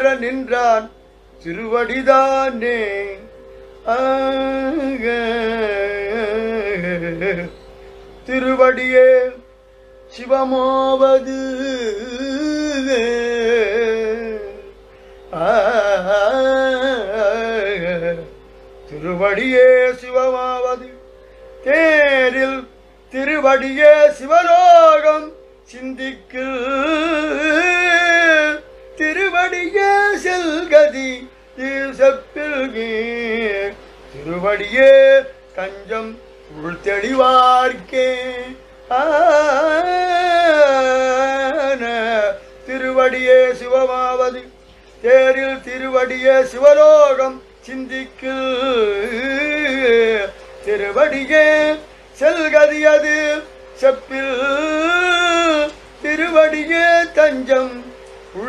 நின்றான் திருவடிதானே ஆக திருவடியே சிவமாவது திருவடியே சிவமாவது தேரில் திருவடியே சிவலோகம் சிந்திக்கு திருவடியே செல்கதி செப்பில்கே திருவடியே தஞ்சம் உள் தெளிவார்க்கே ஆன திருவடியே சிவமாவது தேரில் திருவடியே சிவலோகம் சிந்திக்கு திருவடியே செல்கதியது செப்பில் திருவடியே தஞ்சம்